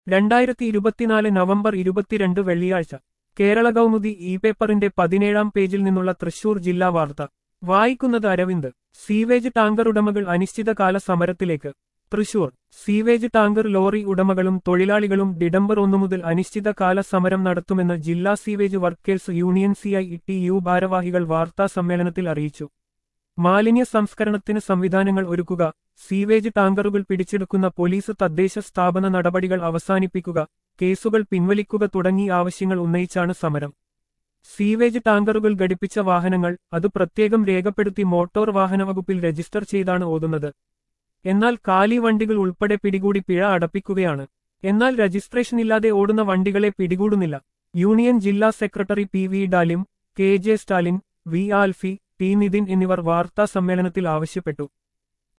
രണ്ടായിരത്തി ഇരുപത്തിനാല് നവംബർ ഇരുപത്തിരണ്ട് വെള്ളിയാഴ്ച കേരള കൗമുദി ഇ പേപ്പറിന്റെ പതിനേഴാം പേജിൽ നിന്നുള്ള തൃശൂർ ജില്ലാ വാർത്ത വായിക്കുന്നത് അരവിന്ദ് സീവേജ് ടാങ്കർ ഉടമകൾ അനിശ്ചിതകാല സമരത്തിലേക്ക് തൃശൂർ സീവേജ് ടാങ്കർ ലോറി ഉടമകളും തൊഴിലാളികളും ഡിഡംബർ ഒന്നു മുതൽ അനിശ്ചിതകാല സമരം നടത്തുമെന്ന് ജില്ലാ sewage workers union C I T U ഭാരവാഹികൾ വാർത്താ സമ്മേളനത്തിൽ അറിയിച്ചു മാലിന്യ സംസ്കരണത്തിന് സംവിധാനങ്ങൾ ഒരുക്കുക സീവേജ് ടാങ്കറുകൾ പിടിച്ചെടുക്കുന്ന പോലീസ് തദ്ദേശ സ്ഥാപന നടപടികൾ അവസാനിപ്പിക്കുക കേസുകൾ പിൻവലിക്കുക തുടങ്ങി ആവശ്യങ്ങൾ ഉന്നയിച്ചാണ് സമരം സീവേജ് ടാങ്കറുകൾ ഘടിപ്പിച്ച വാഹനങ്ങൾ അത് പ്രത്യേകം രേഖപ്പെടുത്തി മോട്ടോർ വാഹന വകുപ്പിൽ രജിസ്റ്റർ ചെയ്താണ് ഓതുന്നത് എന്നാൽ കാലി വണ്ടികൾ ഉൾപ്പെടെ പിടികൂടി പിഴ അടപ്പിക്കുകയാണ് എന്നാൽ രജിസ്ട്രേഷൻ ഇല്ലാതെ ഓടുന്ന വണ്ടികളെ പിടികൂടുന്നില്ല യൂണിയൻ ജില്ലാ secretary P V Dalim K J Stalin V Alphy T Nithin എന്നിവർ വാർത്താ സമ്മേളനത്തിൽ ആവശ്യപ്പെട്ടു